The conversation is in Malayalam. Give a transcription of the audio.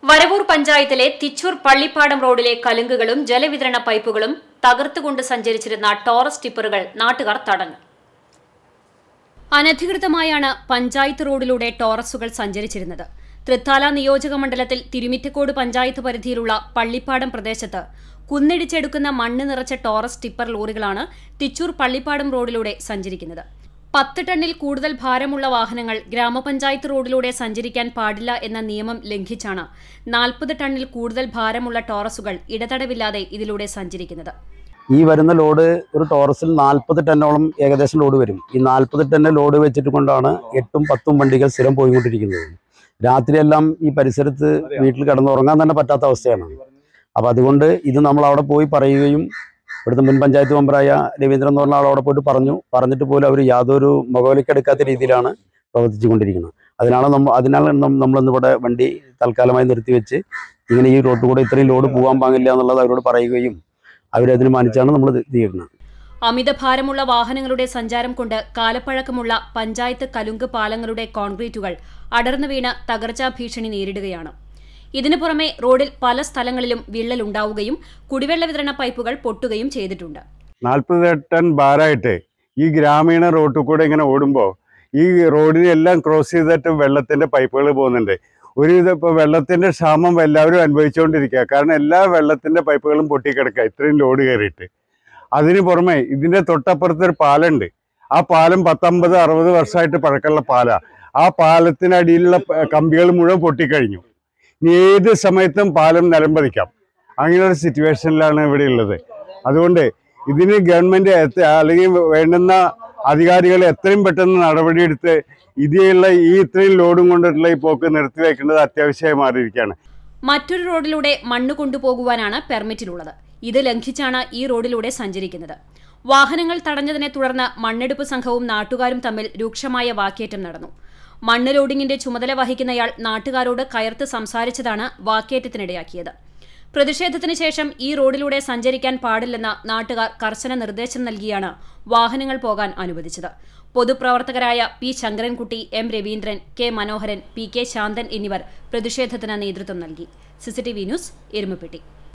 വരവൂർ പഞ്ചായത്തിലെ തിച്ചൂർ പള്ളിപ്പാടം റോഡിലെ കലുങ്കുകളും ജലവിതരണ പൈപ്പുകളും തകർത്തുകൊണ്ട് സഞ്ചരിച്ചിരുന്ന ടോറസ് ടിപ്പറുകൾ നാട്ടുകാർ തടഞ്ഞു അനധികൃതമായാണ് പഞ്ചായത്ത് റോഡിലൂടെ ടോറസുകൾ സഞ്ചരിച്ചിരുന്നത് തൃത്താല നിയോജക മണ്ഡലത്തിൽ തിരുമിറ്റക്കോട് പഞ്ചായത്ത് പരിധിയിലുള്ള പള്ളിപ്പാടം പ്രദേശത്ത് കുന്നിടിച്ചെടുക്കുന്ന മണ്ണ് നിറച്ച ടോറസ് ടിപ്പർ ലോറികളാണ് തിച്ചൂർ പള്ളിപ്പാടം റോഡിലൂടെ സഞ്ചരിക്കുന്നത് പത്ത് ടണ്ണിൽ കൂടുതൽ ഭാരമുള്ള വാഹനങ്ങൾ ഗ്രാമപഞ്ചായത്ത് റോഡിലൂടെ സഞ്ചരിക്കാൻ പാടില്ല എന്ന നിയമം ലംഘിച്ചാണ് നാൽപ്പത് ടണ്ണിൽ കൂടുതൽ ഭാരമുള്ള ടോറസുകൾ ഇടതടവില്ലാതെ ഇതിലൂടെ സഞ്ചരിക്കുന്നത് ഈ വരുന്ന ലോഡ് ഒരു ടോറസിൽ നാൽപ്പത് ടന്നോളം ഏകദേശം ലോഡ് വരും ഈ നാൽപ്പത് ടണ്ണ് ലോഡ് വെച്ചിട്ട് കൊണ്ടാണ് എട്ടും പത്തും വണ്ടികൾ സ്ഥിരം പോയിക്കൊണ്ടിരിക്കുന്നത് രാത്രിയെല്ലാം ഈ പരിസരത്ത് വീട്ടിൽ കിടന്നുറങ്ങാൻ തന്നെ പറ്റാത്ത അവസ്ഥയാണ് അപ്പോൾ അതുകൊണ്ട് ഇത് നമ്മൾ അവിടെ പോയി പറയുകയും ഇവിടുത്തെ മുൻ പഞ്ചായത്ത് മെമ്പറായ രവീന്ദ്രൻ എന്ന് പറഞ്ഞ ആൾ അവിടെ പോയിട്ട് പറഞ്ഞു പറഞ്ഞിട്ട് പോലും അവർ യാതൊരു മുഖവിലക്കെടുക്കാത്ത രീതിയിലാണ് പ്രവർത്തിച്ചുകൊണ്ടിരിക്കുന്നത് അതിനാണ് നമ്മൾ അതിനാണ് നം- നമ്മളിന്നിവിടെ വണ്ടി തൽക്കാലമായി നിർത്തിവെച്ച് ഇങ്ങനെ ഈ റോഡ് കൂടെ ഇത്രയും ലോഡ് പോകാൻ പാടില്ല എന്നുള്ളത് അവരോട് പറയുകയും അവരതിന് മാനിച്ചാണ് നമ്മൾ ഇത് ചെയ്യുന്നത് അമിതഭാരമുള്ള വാഹനങ്ങളുടെ സഞ്ചാരം കൊണ്ട് കാലപ്പഴക്കമുള്ള പഞ്ചായത്ത് കലുങ്ക് പാലങ്ങളുടെ കോൺക്രീറ്റുകൾ അടർന്നു വീണ് തകർച്ചാ ഭീഷണി നേരിടുകയാണ് ഇതിനു പുറമെ റോഡിൽ പല സ്ഥലങ്ങളിലും വിള്ളലുണ്ടാവുകയും കുടിവെള്ള വിതരണ പൈപ്പുകൾ പൊട്ടുകയും ചെയ്തിട്ടുണ്ട് നാൽപ്പത് ടൺ ഭാരമായിട്ട് ഈ ഗ്രാമീണ റോട്ടിൽ കൂടെ ഇങ്ങനെ ഓടുമ്പോൾ ഈ റോഡിനെ എല്ലാം ക്രോസ് ചെയ്തിട്ട് വെള്ളത്തിൻ്റെ പൈപ്പുകൾ പോകുന്നുണ്ട് ഒരു ഇത് ഇപ്പോൾ വെള്ളത്തിൻ്റെ ക്ഷാമം എല്ലാവരും അനുഭവിച്ചുകൊണ്ടിരിക്കുക കാരണം എല്ലാ വെള്ളത്തിൻ്റെ പൈപ്പുകളും പൊട്ടിക്കിടക്കുക ഇത്രയും ലോഡ് കയറിയിട്ട് അതിന് പുറമെ ഇതിൻ്റെ തൊട്ടപ്പുറത്ത് ഒരു പാലമുണ്ട് ആ പാലം പത്തൊമ്പത് അറുപത് വർഷമായിട്ട് പഴക്കമുള്ള പാലാണ് ആ പാലത്തിനടിയിലുള്ള പ- കമ്പികൾ മുഴുവൻ പൊട്ടിക്കഴിഞ്ഞു ഇനി ഏത് സമയത്തും പാലം നിലംപതിക്കാം അങ്ങനെയുള്ള സിറ്റുവേഷനിലാണ് ഇവിടെ ഉള്ളത് അതുകൊണ്ട് ഇതിന് ഗവൺമെന്റ് എത്ത- അല്ലെങ്കിൽ വേണ്ടുന്ന അധികാരികൾ എത്രയും പെട്ടെന്ന് നടപടിയെടുത്ത് ഇതിലുള്ള ഈ ഇത്രയും ലോഡും കൊണ്ടിട്ടുള്ള ഈ പോക്ക് നിർത്തിവെക്കേണ്ടത് അത്യാവശ്യമായി മാറിയിരിക്കുകയാണ് മറ്റൊരു റോഡിലൂടെ മണ്ണ് കൊണ്ടുപോകുവാനാണ് പെർമിറ്റിലുള്ളത് ഇത് ലംഘിച്ചാണ് ഈ റോഡിലൂടെ സഞ്ചരിക്കുന്നത് വാഹനങ്ങൾ തടഞ്ഞതിനെ തുടർന്ന് മണ്ണെടുപ്പ് സംഘവും നാട്ടുകാരും തമ്മിൽ രൂക്ഷമായ വാക്കേറ്റം നടന്നു മണ്ണ് ലോഡിംഗിന്റെ ചുമതല വഹിക്കുന്നയാൾ നാട്ടുകാരോട് കയർത്ത് സംസാരിച്ചതാണ് വാക്കേറ്റത്തിനിടയാക്കിയത് പ്രതിഷേധത്തിന് ശേഷം ഈ റോഡിലൂടെ സഞ്ചരിക്കാൻ പാടില്ലെന്ന നാട്ടുകാർ കർശന നിർദ്ദേശം നൽകിയാണ് വാഹനങ്ങൾ പോകാൻ അനുവദിച്ചത് പൊതുപ്രവർത്തകരായ P Sankarankutty M Raveendran K Manoharan P K Shanthan എന്നിവർ പ്രതിഷേധത്തിന് നേതൃത്വം നൽകി സിസിടിവി ന്യൂസ് എരുമപ്പെട്ടി